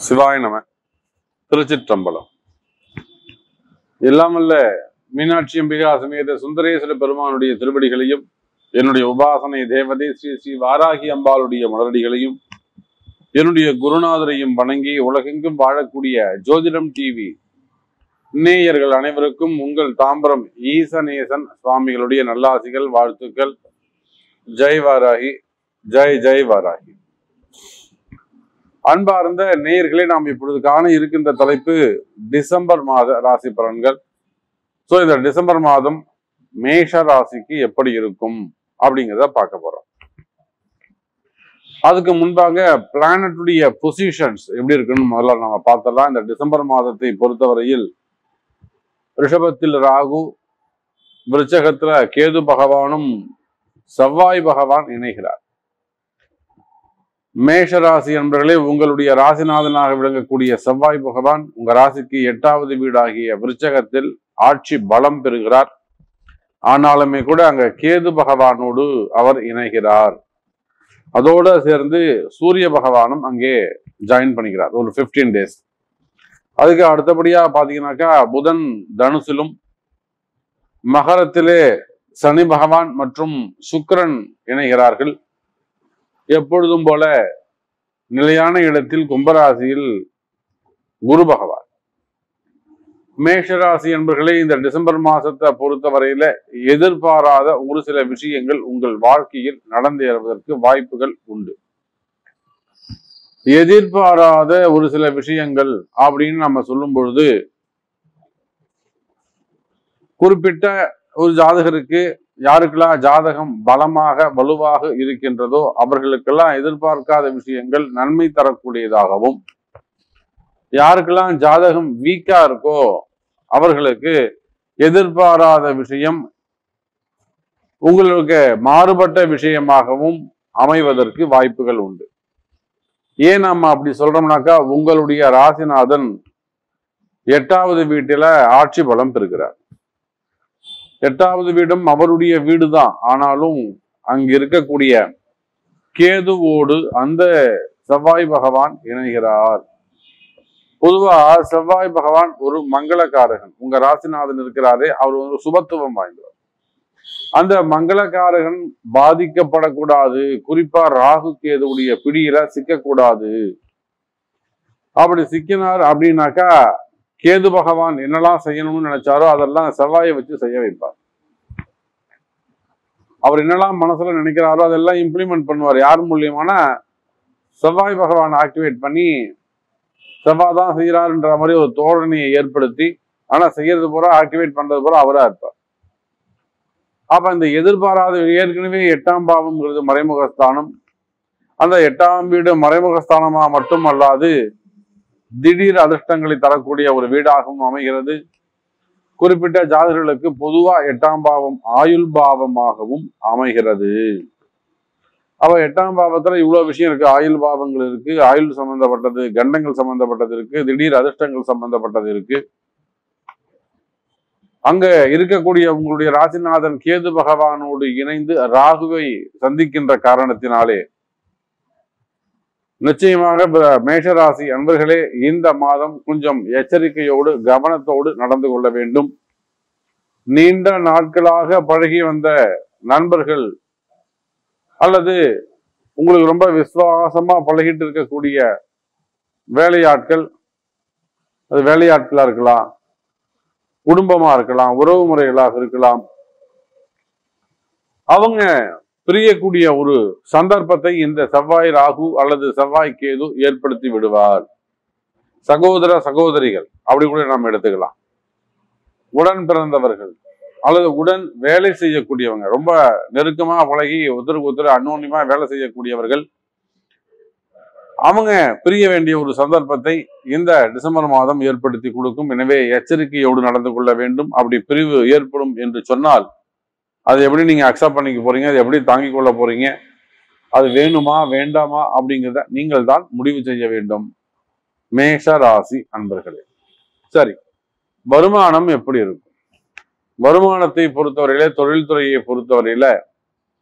சிவாய நம திருச்சிற்றம்பலம் எல்லாம் வல்ல மீனாட்சி அம்பிகா சமேத சுந்தரேஸ்வர பெருமானுடைய திருவடிகளையும் என்னுடைய உபாசனை தேவதை ஸ்ரீ ஸ்ரீ வாராகி அம்பாளுடைய மலரடிகளையும் என்னுடைய குருநாதரையும் வணங்கி உலகெங்கும் வாழக்கூடிய ஜோதிடம் டிவி நேயர்கள் அனைவருக்கும் உங்கள் தாம்பரம் ஈசநேசன் சுவாமிகளுடைய நல்லாசிகள் வாழ்த்துக்கள் ஜெய் வாராகி ஜெய் ஜெய் வாராகி அன்பார்ந்த நேயர்களே நாம் இப்பொழுது காண இருக்கின்ற தலைப்பு டிசம்பர் மாத ராசி பலன்கள் ஸோ இந்த டிசம்பர் மாதம் மேஷ ராசிக்கு எப்படி இருக்கும் அப்படிங்கிறத பார்க்க போறோம் அதுக்கு முன்பாக பிளானட்டுடைய பொசிஷன்ஸ் எப்படி இருக்குன்னு முதல்ல நம்ம பார்த்தலாம் இந்த டிசம்பர் மாதத்தை பொறுத்தவரையில் ரிஷபத்தில் ராகு விருச்சகத்துல கேது பகவானும் செவ்வாய் பகவான் இணைகிறார் மேஷ ராசி என்பர்களே உங்களுடைய ராசிநாதனாக விளங்கக்கூடிய செவ்வாய் பகவான் உங்க ராசிக்கு எட்டாவது வீடாகிய விருச்சகத்தில் ஆட்சி பலம் பெறுகிறார் ஆனாலுமே கூட அங்க கேது பகவானோடு அவர் இணைகிறார் அதோட சேர்ந்து சூரிய பகவானும் அங்கே ஜாயின் பண்ணிக்கிறார் ஒரு 15 டேஸ் அதுக்கு அடுத்தபடியா பாத்தீங்கன்னாக்கா புதன் தனுசிலும் மகரத்திலே சனி பகவான் மற்றும் சுக்கிரன் இணைகிறார்கள் எப்பொழுதும் போல நிலையான இடத்தில் கும்பராசியில் குரு பகவான் மேஷராசி என்பர்களே இந்த டிசம்பர் மாசத்தை பொறுத்தவரையில எதிர்பாராத ஒரு சில விஷயங்கள் உங்கள் வாழ்க்கையில் நடந்தேறுவதற்கு வாய்ப்புகள் உண்டு எதிர்பாராத ஒரு சில விஷயங்கள் அப்படின்னு நம்ம சொல்லும் பொழுது குறிப்பிட்ட ஒரு ஜாதகருக்கு யாருக்கெல்லாம் ஜாதகம் பலமாக வலுவாக இருக்கின்றதோ அவர்களுக்கெல்லாம் எதிர்பார்க்காத விஷயங்கள் நன்மை தரக்கூடியதாகவும் யாருக்கெல்லாம் ஜாதகம் வீக்கா இருக்கோ அவர்களுக்கு எதிர்பாராத விஷயம் உங்களுக்கு மாறுபட்ட விஷயமாகவும் அமைவதற்கு வாய்ப்புகள் உண்டு ஏன் நம்ம அப்படி சொல்றோம்னாக்கா உங்களுடைய ராசிநாதன் எட்டாவது வீட்டில ஆட்சி பலம் பெறுகிறார் எட்டாவது வீடும் அவருடைய வீடு தான் ஆனாலும் அங்க இருக்கக்கூடிய கேதுவோடு அந்த செவ்வாய் பகவான் இணைகிறார் பொதுவா செவ்வாய் பகவான் ஒரு மங்களகாரகன் உங்க ராசிநாதன் இருக்கிறாரே அவர் ஒரு சுபத்துவம் வாய்ந்தவர் அந்த மங்களகாரகன் பாதிக்கப்படக்கூடாது குறிப்பா ராகு கேதுவுடைய பிடியில சிக்கக்கூடாது அப்படி சிக்கினார் அப்படின்னாக்கா கேது பகவான் என்னெல்லாம் செய்யணும்னு நினைச்சாரோ அதெல்லாம் செவ்வாயை வச்சு செய்ய வைப்பார் அவர் என்னெல்லாம் மனசுல நினைக்கிறாரோ அதெல்லாம் இம்ப்ளிமெண்ட் பண்ணுவார் யார் மூலியமான செவ்வாய் பகவான் ஆக்டிவேட் பண்ணி செவ்வாய் தான் செய்யறாருன்ற மாதிரி ஒரு தோரணையை ஏற்படுத்தி ஆனா செய்யறது பூரா ஆக்டிவேட் பண்றது பூரா அவரா இருப்பார் அப்ப இந்த எதிர்பாராத ஏற்கனவே எட்டாம் பாவம்ங்கிறது மறைமுகஸ்தானம் அந்த எட்டாம் வீடு மறைமுகஸ்தானமா மட்டும் அல்லாது திடீர் அதிர்ஷ்டங்களை தரக்கூடிய ஒரு வீடாகவும் அமைகிறது குறிப்பிட்ட ஜாதகர்களுக்கு பொதுவா எட்டாம் பாவம் ஆயுள் பாவமாகவும் அமைகிறது அவ எட்டாம் பாவத்துல இவ்வளவு விஷயம் இருக்கு ஆயுள் பாவங்கள் இருக்கு ஆயுள் சம்பந்தப்பட்டது கண்டங்கள் சம்பந்தப்பட்டது இருக்கு திடீர் அதிர்ஷ்டங்கள் சம்பந்தப்பட்டது இருக்கு அங்க இருக்கக்கூடிய உங்களுடைய ராசிநாதன் கேது பகவானோடு இணைந்து ராகுவை சந்திக்கின்ற காரணத்தினாலே நிச்சயமாக ப- மேஷராசி அன்பர்களே இந்த மாதம் கொஞ்சம் எச்சரிக்கையோடு கவனத்தோடு நடந்து கொள்ள வேண்டும் நீண்ட நாட்களாக பழகி வந்த நண்பர்கள் அல்லது உங்களுக்கு ரொம்ப விசுவாசமா பழகிட்டு இருக்கக்கூடிய வேலையாட்கள் அது வேலையாட்களா இருக்கலாம் குடும்பமா இருக்கலாம் உறவு முறைகளாக இருக்கலாம் அவங்க பிரியக்கூடிய ஒரு சந்தர்ப்பத்தை இந்த செவ்வாய் ராகு அல்லது செவ்வாய் கேது ஏற்படுத்தி விடுவார் சகோதர சகோதரிகள் அப்படி கூட நாம் எடுத்துக்கலாம் உடன் பிறந்தவர்கள் அல்லது உடன் வேலை செய்யக்கூடியவங்க ரொம்ப நெருக்கமா பழகி ஒருத்தருக்கு ஒருத்தர் அன்னோன்யமா வேலை செய்யக்கூடியவர்கள் அவங்க பிரிய வேண்டிய ஒரு சந்தர்ப்பத்தை இந்த டிசம்பர் மாதம் ஏற்படுத்தி கொடுக்கும் எனவே எச்சரிக்கையோடு நடந்து கொள்ள வேண்டும் அப்படி பிரிவு ஏற்படும் என்று சொன்னால் அது எப்படி நீங்க அக்செப்ட் பண்ணிக்க போறீங்க அது எப்படி தாங்கிக் கொள்ள போறீங்க அது வேணுமா வேண்டாமா அப்படிங்கிறத நீங்கள் தான் முடிவு செய்ய வேண்டும் மேஷ ராசி அன்பர்களே சரி வருமானம் எப்படி இருக்கும் வருமானத்தை பொறுத்தவரையில தொழில்துறையை பொறுத்தவரையில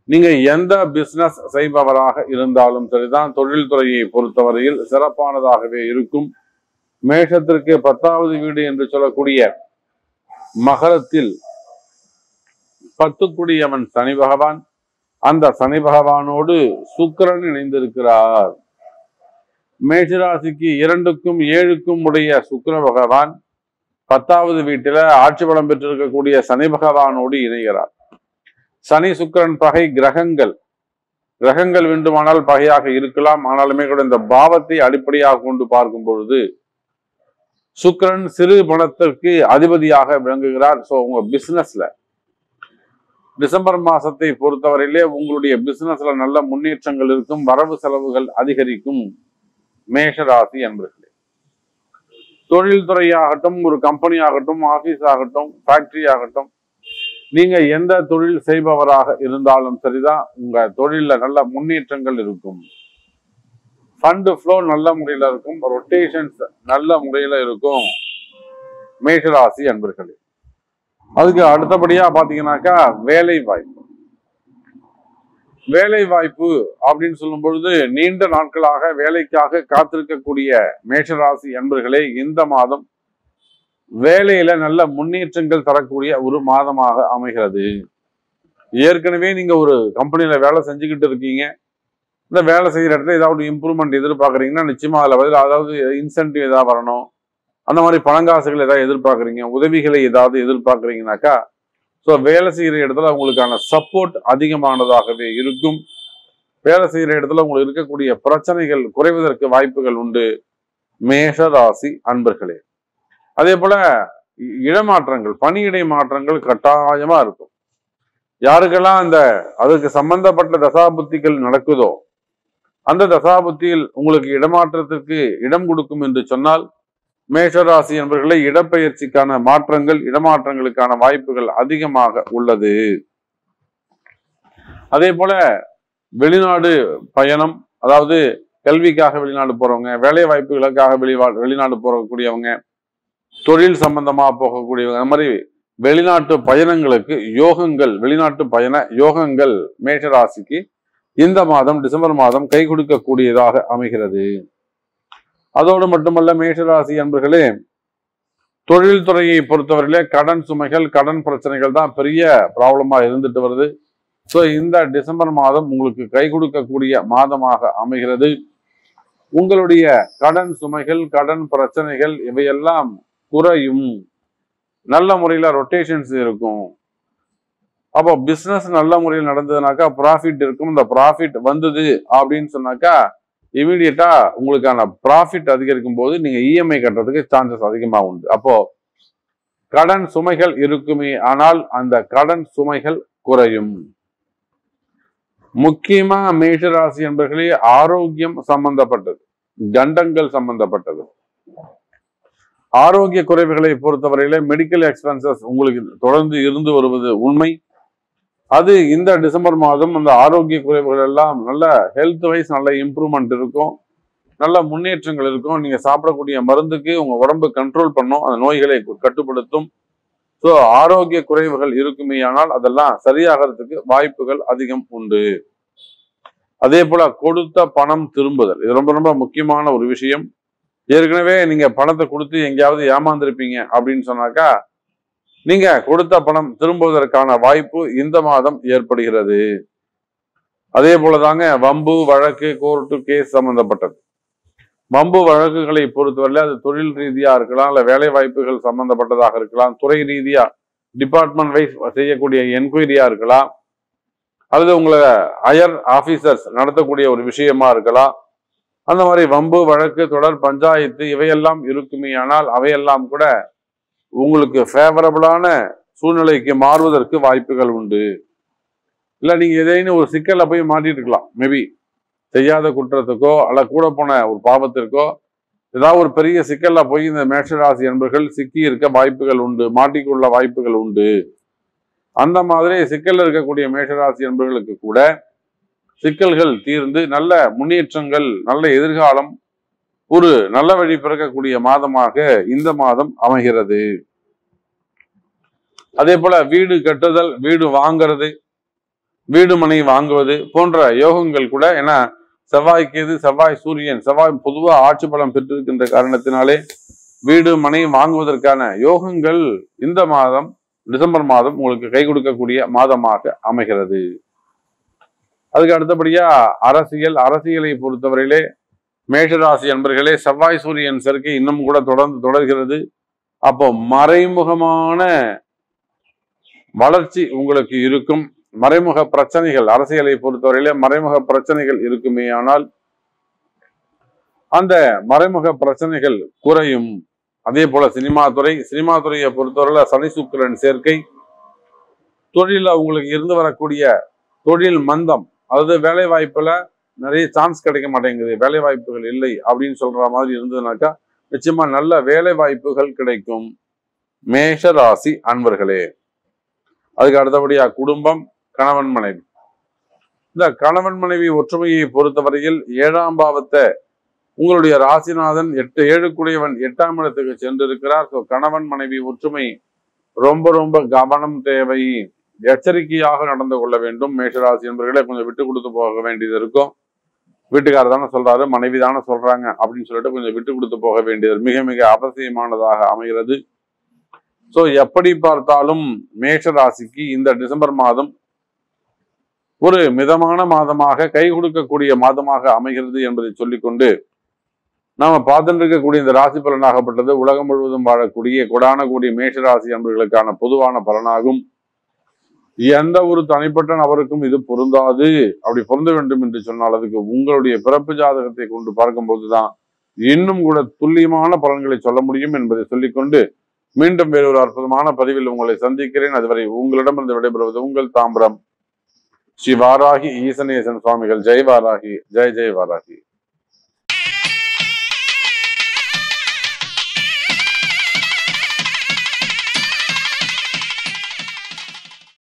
நீங்க எந்த பிசினஸ் செய்பவராக இருந்தாலும் சரிதான் தொழில்துறையை பொறுத்தவரையில் சிறப்பானதாகவே இருக்கும் மேஷத்திற்கு பத்தாவது வீடு என்று சொல்லக்கூடிய மகரத்தில் பத்துக்குடியவன் சனி பகவான் அந்த சனி பகவானோடு சுக்கிரன் இணைந்திருக்கிறார் மேஷராசிக்கு இரண்டுக்கும் ஏழுக்கும் உடைய சுக்கிர பகவான் பத்தாவது வீட்டில ஆட்சி பலம் பெற்றிருக்கக்கூடிய சனி பகவானோடு இணைகிறார் சனி சுக்கிரன் பகை கிரகங்கள் கிரகங்கள் வேண்டுமானால் பகையாக இருக்கலாம் ஆனாலுமே கூட இந்த பாவத்தை அடிப்படையாக கொண்டு பார்க்கும் பொழுது சுக்கிரன் சிறு பணத்திற்கு அதிபதியாக விளங்குகிறார் ஸோ உங்க பிசினஸ்ல டிசம்பர் மாசத்தை பொறுத்தவரையிலே உங்களுடைய பிசினஸ்ல நல்ல முன்னேற்றங்கள் இருக்கும் வரவு செலவுகள் அதிகரிக்கும் மேஷ ராசி என்பர்களே தொழில்துறையாகட்டும் ஒரு கம்பெனி ஆகட்டும் ஆபீஸ் ஆகட்டும் ஃபேக்டரி ஆகட்டும் நீங்க எந்த தொழில் செய்பவராக இருந்தாலும் சரிதான் உங்க தொழில்ல நல்ல முன்னேற்றங்கள் இருக்கும் ஃபண்டு ஃப்ளோ நல்ல முறையில இருக்கும் ரொட்டேஷன்ஸ் நல்ல முறையில இருக்கும் மேஷராசி அன்பர்களே அதுக்கு அடுத்தபடியா பாத்தீங்கன்னாக்கா வேலை வாய்ப்பு வேலை வாய்ப்பு அப்படின்னு சொல்லும் பொழுது நீண்ட நாட்களாக வேலைக்காக காத்திருக்கக்கூடிய மேஷராசி அன்பர்களே இந்த மாதம் வேலையில நல்ல முன்னேற்றங்கள் தரக்கூடிய ஒரு மாதமாக அமைகிறது ஏற்கனவே நீங்க ஒரு கம்பெனில வேலை செஞ்சுக்கிட்டு இருக்கீங்க இந்த வேலை செய்யற இடத்துல ஏதாவது இம்ப்ரூவ்மெண்ட் எதிர்பார்க்குறீங்கன்னா நிச்சயமா அதுல பதில் அதாவது இன்சென்டிவ் ஏதாவது வரணும் அந்த மாதிரி பணங்காசுகள் ஏதாவது எதிர்பார்க்குறீங்க உதவிகளை ஏதாவது எதிர்பார்க்குறீங்கனாக்கா ஸோ வேலை செய்கிற இடத்துல உங்களுக்கான சப்போர்ட் அதிகமானதாகவே இருக்கும் வேலை செய்கிற இடத்துல உங்களுக்கு இருக்கக்கூடிய பிரச்சனைகள் குறைவதற்கு வாய்ப்புகள் உண்டு மேஷ ராசி அன்பர்களே அதே போல இ- இடமாற்றங்கள் பணியிடை மாற்றங்கள் கட்டாயமா இருக்கும் யாருக்கெல்லாம் அந்த அதுக்கு சம்பந்தப்பட்ட தசாபுத்திகள் நடக்குதோ அந்த தசாபுத்தியில் உங்களுக்கு இடமாற்றத்திற்கு இடம் கொடுக்கும் என்று சொன்னால் மேஷராசி என்பவர்களை இடப்பெயர்ச்சிக்கான மாற்றங்கள் இடமாற்றங்களுக்கான வாய்ப்புகள் அதிகமாக உள்ளது அதே போல வெளிநாடு பயணம் அதாவது கல்விக்காக வெளிநாடு போறவங்க வேலை வாய்ப்புகளுக்காக வெளிவா வெளிநாடு போகக்கூடியவங்க தொழில் சம்பந்தமா போகக்கூடியவங்க அந்த மாதிரி வெளிநாட்டு பயணங்களுக்கு யோகங்கள் வெளிநாட்டு பயண யோகங்கள் மேஷராசிக்கு இந்த மாதம் டிசம்பர் மாதம் கை கொடுக்கக்கூடியதாக அமைகிறது அதோடு மட்டுமல்ல மேஷராசி அன்பர்களே தொழில்துறையை பொறுத்தவரையிலே கடன் சுமைகள் கடன் பிரச்சனைகள் தான் பெரிய ப்ராப்ளமா இருந்துட்டு வருது ஸோ இந்த டிசம்பர் மாதம் உங்களுக்கு கை கொடுக்கக்கூடிய மாதமாக அமைகிறது உங்களுடைய கடன் சுமைகள் கடன் பிரச்சனைகள் இவையெல்லாம் குறையும் நல்ல முறையில் ரொட்டேஷன்ஸ் இருக்கும் அப்போ பிஸ்னஸ் நல்ல முறையில் நடந்ததுனாக்கா ப்ராஃபிட் இருக்கும் இந்த ப்ராஃபிட் வந்தது அப்படின்னு சொன்னாக்கா இமீடியட்டா உங்களுக்கான ப்ராஃபிட் அதிகரிக்கும் போது நீங்க இஎம்ஐ கட்டுறதுக்கு சான்சஸ் அதிகமா உண்டு அப்போ கடன் சுமைகள் இருக்குமே ஆனால் அந்த கடன் சுமைகள் குறையும் முக்கியமா மேஷராசி என்பர்களே ஆரோக்கியம் சம்பந்தப்பட்டது கண்டங்கள் சம்பந்தப்பட்டது ஆரோக்கிய குறைவுகளை பொறுத்தவரையில மெடிக்கல் எக்ஸ்பென்சஸ் உங்களுக்கு தொடர்ந்து இருந்து வருவது உண்மை அது இந்த டிசம்பர் மாதம் அந்த ஆரோக்கிய குறைவுகள் எல்லாம் நல்ல ஹெல்த் வைஸ் நல்ல இம்ப்ரூவ்மெண்ட் இருக்கும் நல்ல முன்னேற்றங்கள் இருக்கும் நீங்க சாப்பிடக்கூடிய மருந்துக்கு உங்க உடம்பு கண்ட்ரோல் பண்ணும் அந்த நோய்களை கட்டுப்படுத்தும் ஸோ ஆரோக்கிய குறைவுகள் இருக்குமே ஆனால் அதெல்லாம் சரியாகிறதுக்கு வாய்ப்புகள் அதிகம் உண்டு அதே போல கொடுத்த பணம் திரும்புதல் இது ரொம்ப ரொம்ப முக்கியமான ஒரு விஷயம் ஏற்கனவே நீங்க பணத்தை கொடுத்து எங்கேயாவது ஏமாந்துருப்பீங்க அப்படின்னு சொன்னாக்கா நீங்க கொடுத்த பணம் திரும்புவதற்கான வாய்ப்பு இந்த மாதம் ஏற்படுகிறது அதே போலதாங்க வம்பு வழக்கு கோர்ட்டு கேஸ் சம்பந்தப்பட்டது வம்பு வழக்குகளை பொறுத்தவரை அது தொழில் ரீதியா இருக்கலாம் இல்ல வேலை வாய்ப்புகள் சம்பந்தப்பட்டதாக இருக்கலாம் துறை ரீதியா டிபார்ட்மெண்ட் வைஸ் செய்யக்கூடிய என்கொயரியா இருக்கலாம் அல்லது உங்களை ஹையர் ஆபீசர்ஸ் நடத்தக்கூடிய ஒரு விஷயமா இருக்கலாம் அந்த மாதிரி வம்பு வழக்கு தொடர் பஞ்சாயத்து இவையெல்லாம் இருக்குமே ஆனால் அவையெல்லாம் கூட உங்களுக்கு ஃபேவரபிளான சூழ்நிலைக்கு மாறுவதற்கு வாய்ப்புகள் உண்டு இல்ல நீங்க எதையும் ஒரு சிக்கல்ல போய் மாட்டிட்டு இருக்கலாம் மேபி செய்யாத குற்றத்துக்கோ அல்ல கூட போன ஒரு பாவத்திற்கோ ஏதாவது ஒரு பெரிய சிக்கல்ல போய் இந்த மேஷராசி என்பர்கள் சிக்கி இருக்க வாய்ப்புகள் உண்டு மாட்டிக்கொள்ள வாய்ப்புகள் உண்டு அந்த மாதிரி சிக்கல்ல இருக்கக்கூடிய மேஷராசி என்பர்களுக்கு கூட சிக்கல்கள் தீர்ந்து நல்ல முன்னேற்றங்கள் நல்ல எதிர்காலம் ஒரு நல்ல வழி பிறக்கக்கூடிய மாதமாக இந்த மாதம் அமைகிறது அதே போல வீடு கட்டுதல் வீடு வாங்குறது வீடு மனை வாங்குவது போன்ற யோகங்கள் கூட ஏன்னா செவ்வாய்க்கு எது செவ்வாய் சூரியன் செவ்வாய் பொதுவா ஆட்சி பலம் பெற்றிருக்கின்ற காரணத்தினாலே வீடு மனை வாங்குவதற்கான யோகங்கள் இந்த மாதம் டிசம்பர் மாதம் உங்களுக்கு கை கொடுக்கக்கூடிய மாதமாக அமைகிறது அதுக்கு அடுத்தபடியா அரசியல் அரசியலை பொறுத்தவரையிலே மேஷராசி அன்பர்களே செவ்வாய் சூரியன் சேர்க்கை இன்னும் கூட தொடர்ந்து தொடர்கிறது அப்போ மறைமுகமான வளர்ச்சி உங்களுக்கு இருக்கும் மறைமுக பிரச்சனைகள் அரசியலை பொறுத்தவரையிலே மறைமுக பிரச்சனைகள் இருக்குமே ஆனால் அந்த மறைமுக பிரச்சனைகள் குறையும் அதே போல சினிமா துறை சினிமா துறையை பொறுத்தவரையில சனி சுக்கிரன் சேர்க்கை தொழில உங்களுக்கு இருந்து வரக்கூடிய தொழில் மந்தம் அதாவது வேலை வாய்ப்புல நிறைய சான்ஸ் கிடைக்க மாட்டேங்குது வேலை வாய்ப்புகள் இல்லை அப்படின்னு சொல்ற மாதிரி இருந்ததுனாக்கா நிச்சயமா நல்ல வேலை வாய்ப்புகள் கிடைக்கும் மேஷ ராசி அன்பர்களே அதுக்கு அடுத்தபடியா குடும்பம் கணவன் மனைவி இந்த கணவன் மனைவி ஒற்றுமையை பொறுத்தவரையில் ஏழாம் பாவத்தை உங்களுடைய ராசிநாதன் எட்டு ஏழுக்குடையவன் எட்டாம் இடத்துக்கு சென்றிருக்கிறார் ஸோ கணவன் மனைவி ஒற்றுமை ரொம்ப ரொம்ப கவனம் தேவை எச்சரிக்கையாக நடந்து கொள்ள வேண்டும் மேஷராசி என்பவர்களை கொஞ்சம் விட்டு கொடுத்து போக வேண்டியது இருக்கும் வீட்டுக்காரர் தானே சொல்றாரு மனைவி தானே சொல்றாங்க அப்படின்னு சொல்லிட்டு கொஞ்சம் விட்டு கொடுத்து போக வேண்டியது மிக மிக அவசியமானதாக அமைகிறது ஸோ எப்படி பார்த்தாலும் மேஷ ராசிக்கு இந்த டிசம்பர் மாதம் ஒரு மிதமான மாதமாக கை கொடுக்கக்கூடிய மாதமாக அமைகிறது என்பதை சொல்லிக்கொண்டு நாம பார்த்துட்டு இருக்கக்கூடிய இந்த ராசி பலனாகப்பட்டது உலகம் முழுவதும் வாழக்கூடிய கொடான கூடிய மேஷ ராசி என்பவர்களுக்கான பொதுவான பலனாகும் எந்த ஒரு தனிப்பட்ட நபருக்கும் இது பொருந்தாது அப்படி பொருந்த வேண்டும் என்று சொன்னால் அதுக்கு உங்களுடைய பிறப்பு ஜாதகத்தை கொண்டு பார்க்கும்போதுதான் இன்னும் கூட துல்லியமான பலன்களை சொல்ல முடியும் என்பதை சொல்லிக்கொண்டு மீண்டும் வேறொரு அற்புதமான பதிவில் உங்களை சந்திக்கிறேன் அதுவரை உங்களிடமிருந்து விடைபெறுவது உங்கள் தாம்பரம் ஸ்ரீ வாராகி ஈசனேசன் சுவாமிகள் ஜெய் வாராகி ஜெய் ஜெய் வாராகி